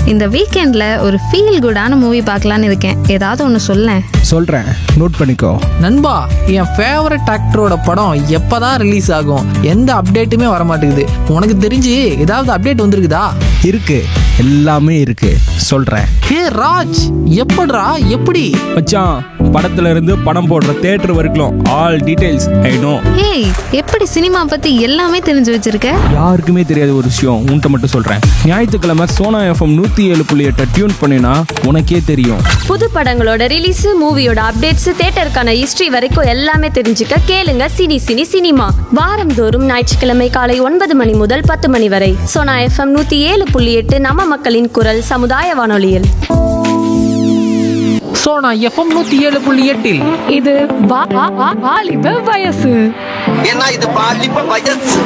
இந்த வீக்கெண்டில் ஒரு ஃபீல் குடான மூவி பார்க்கலான்னு இருக்கேன் ஏதாவது ஒன்று சொல்லேன் சொல்கிறேன் நோட் பண்ணிக்கோ நண்பா என் ஃபேவரட் ஆக்டரோட படம் எப்பதான் ரிலீஸ் ஆகும் எந்த அப்டேட்டுமே வர மாட்டேங்குது உனக்கு தெரிஞ்சு ஏதாவது அப்டேட் வந்திருக்குதா இருக்கு எல்லாமே இருக்கு சொல்கிறேன் ஹே ராஜ் எப்படிடா எப்படி மச்சான் படத்துல இருந்து படம் போடுற தேட்டர் வரைக்கும் ஆல் டீடைல்ஸ் ஐ நோ ஏய் எப்படி சினிமா பற்றி எல்லாமே தெரிஞ்சு வச்சிருக்க யாருக்குமே தெரியாத ஒரு விஷயம் உன்கிட்ட மட்டும் சொல்கிறேன் ஞாயிற்றுக்கிழமை சோனா எஃப்எம் நூற்றி ஏழு புள்ளி எட்டை டியூன் பண்ணினா உனக்கே தெரியும் புது படங்களோட ரிலீஸ் மூவியோட அப்டேட்ஸ் தேட்டருக்கான ஹிஸ்டரி வரைக்கும் எல்லாமே தெரிஞ்சுக்க கேளுங்க சினி சினி சினிமா வாரந்தோறும் ஞாயிற்றுக்கிழமை காலை ஒன்பது மணி முதல் பத்து மணி வரை சோனா எஃப்எம் நூத்தி ஏழு புள்ளி எட்டு நம்ம மக்களின் குரல் சமுதாய வானொலியில் ஸோ நான் எஃப்எம் நூற்றி ஏழு புள்ளி எட்டில் இது வா- வா- வா- வாலிப வயசு ஏன்னா இது பாலிப்ப வயசு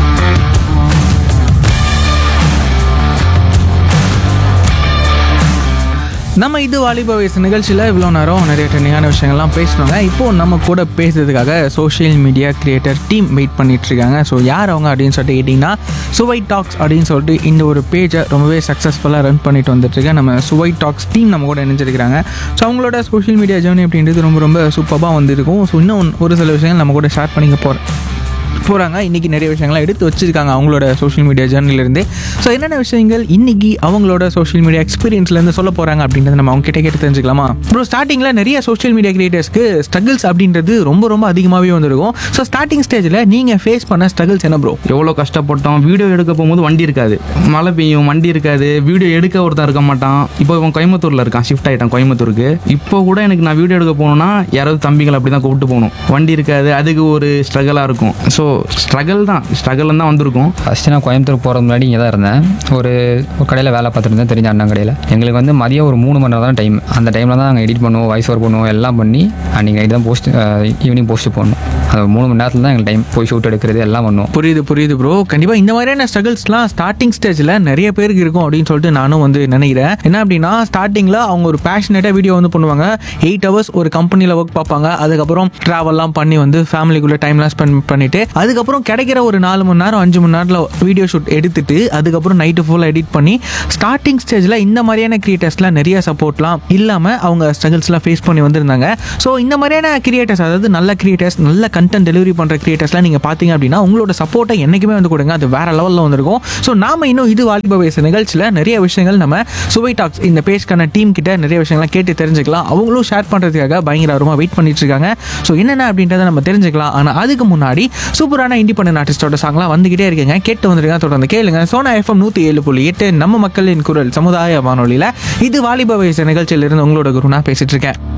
நம்ம இது வாலிப வயசு நிகழ்ச்சியில் இவ்வளோ நேரம் நிறைய ட்ரெண்டிங்கான விஷயங்கள்லாம் பேசணுங்க இப்போ நம்ம கூட பேசுறதுக்காக social media creator team wait பண்ணிட்டு இருக்காங்க ஸோ யார் அவங்க அப்படின்னு சொல்லிட்டு கேட்டிங்கன்னா சுவை டாக்ஸ் அப்படின்னு சொல்லிட்டு இந்த ஒரு பேஜை ரொம்பவே சக்ஸஸ்ஃபுல்லாக ரன் பண்ணிட்டு வந்துட்டு இருக்க நம்ம சுவை டாக்ஸ் டீம் நம்ம கூட இணைஞ்சிருக்கிறாங்க ஸோ அவங்களோட சோஷியல் மீடியா ஜேர்னி அப்படின்றது ரொம்ப ரொம்ப சூப்பராக வந்திருக்கும் ஸோ இன்னும் ஒரு சில விஷயங்கள் நம்ம கூட ஷேர் பண்ணிக்க போகிறேன் போகிறாங்க இன்றைக்கி நிறைய விஷயங்கள்லாம் எடுத்து வச்சிருக்காங்க அவங்களோட சோஷியல் மீடியா ஜேர்னிலேருந்து ஸோ என்னென்ன விஷயங்கள் இன்னைக்கு அவங்களோட சோஷியல் மீடியா எக்ஸ்பீரியன்ஸ்லேருந்து சொல்ல போகிறாங்க அப்படின்றத நம்ம அவங்க கிட்ட கேட்டு தெரிஞ்சுக்கலாமா ப்ரோ ஸ்டார்டிங்கில் நிறைய சோஷியல் மீடியா கிரியேட்டர்ஸ்க்கு ஸ்ட்ரகிள்ஸ் அப்படின்றது ரொம்ப ரொம்ப அதிகமாகவே வந்திருக்கும் ஸோ ஸ்டார்டிங் ஸ்டேஜில் நீங்கள் ஃபேஸ் பண்ண ஸ்ட்ரகிள்ஸ் என்ன ப்ரோ எவ்வளோ கஷ்டப்பட்டோம் வீடியோ எடுக்க போகும்போது வண்டி இருக்காது மழை பெய்யும் வண்டி இருக்காது வீடியோ எடுக்க ஒருத்தன் இருக்க மாட்டான் இப்போ இவன் கோயம்புத்தூரில் இருக்கான் ஷிஃப்ட் ஆகிட்டான் கோயம்புத்தூருக்கு இப்போ கூட எனக்கு நான் வீடியோ எடுக்க போகணுன்னா யாராவது தம்பிகள் அப்படி தான் கூப்பிட்டு போகணும் வண்டி இருக்காது அதுக்கு ஒரு ஸ்ட்ரகலாக இருக்கும் ஸோ ஸ்ட்ரகல் தான் ஸ்ட்ரகல் தான் வந்திருக்கும் ஃபஸ்ட்டு நான் கோயம்புத்தூர் போகிறது முன்னாடி இங்கே தான் இருந்தேன் ஒரு ஒரு கடையில் வேலை பார்த்துருந்தேன் தெரிஞ்ச அண்ணன் கடையில் எங்களுக்கு வந்து மதியம் ஒரு மூணு மணி நேரம் தான் டைம் அந்த டைமில் தான் நாங்கள் எடிட் பண்ணுவோம் வாய்ஸ் ஓவர் பண்ணுவோம் எல்லாம் பண்ணி அன்றைக்கி நைட் தான் போஸ்ட் ஈவினிங் போஸ்ட் போடணும் அது மூணு மணி நேரத்தில் தான் எங்களுக்கு டைம் போய் ஷூட் எடுக்கிறது எல்லாம் பண்ணுவோம் புரியுது புரியுது ப்ரோ கண்டிப்பாக இந்த மாதிரியான ஸ்ட்ரகிள்ஸ்லாம் ஸ்டார்டிங் ஸ்டேஜில் நிறைய பேருக்கு இருக்கும் அப்படின்னு சொல்லிட்டு நானும் வந்து நினைக்கிறேன் என்ன அப்படின்னா ஸ்டார்டிங்கில் அவங்க ஒரு பேஷனேட்டாக வீடியோ வந்து பண்ணுவாங்க எயிட் ஹவர்ஸ் ஒரு கம்பெனியில் ஒர்க் பார்ப்பாங்க அதுக்கப்புறம் ட்ராவல்லாம் பண்ணி வந்து ஃபேமிலிக்குள்ளே டைம்லாம் ஸ்பெண்ட் பண்ணிட்டு அதுக்கப்புறம் கிடைக்கிற ஒரு நாலு மணி நேரம் அஞ்சு மணி நேரத்தில் வீடியோ ஷூட் எடுத்துட்டு அதுக்கப்புறம் நைட்டு ஃபுல்லாக எடிட் பண்ணி ஸ்டார்டிங் ஸ்டேஜில் இந்த மாதிரியான கிரியேட்டர்ஸ்லாம் நிறைய சப்போர்ட்லாம் இல்லாமல் அவங்க ஸ்ட்ரகிள்ஸ்லாம் ஃபேஸ் பண்ணி வந்திருந்தாங்க ஸோ இந்த மாதிரியான கிரியேட்டர்ஸ் அதாவது நல்ல கிரியேட்டர்ஸ் நல்ல கண்டென்ட் டெலிவரி பண்ணுற கிரியேட்டர்ஸ்லாம் நீங்கள் பார்த்தீங்க அப்படின்னா உங்களோட சப்போர்ட்டை என்றைக்குமே வந்து கொடுங்க அது வேற லெவலில் வந்திருக்கும் ஸோ நாம இன்னும் இது வாலிப வயசு நிகழ்ச்சியில் நிறைய விஷயங்கள் நம்ம சுவை டாக்ஸ் இந்த பேஜ்க்கான டீம் கிட்ட நிறைய விஷயங்கள்லாம் கேட்டு தெரிஞ்சுக்கலாம் அவங்களும் ஷேர் பண்ணுறதுக்காக பயங்கர ஆர்வமாக வெயிட் பண்ணிட்டு இருக்காங்க ஸோ என்னென்ன அப்படின்றத நம்ம தெரிஞ்சுக்கலாம் ஆனால் அதுக்கு முன்னாடி சூப்பரான இண்டிபெண்டன்ட் ஆர்டிஸ்டோட சாங்லாம் வந்துகிட்டே இருக்குங்க கேட்டு வந்துருங்க தொடர்ந்து கேளுங்க சோனா எஃப்எம் நூற்றி ஏழு புள்ளி எட்டு நம்ம மக்களின் குரல் சமுதாய வானொலியில் இது வாலிப வயசு நிகழ்ச்சியிலிருந்து உங்களோட குரு நான் பேசிட்டு இருக்கேன்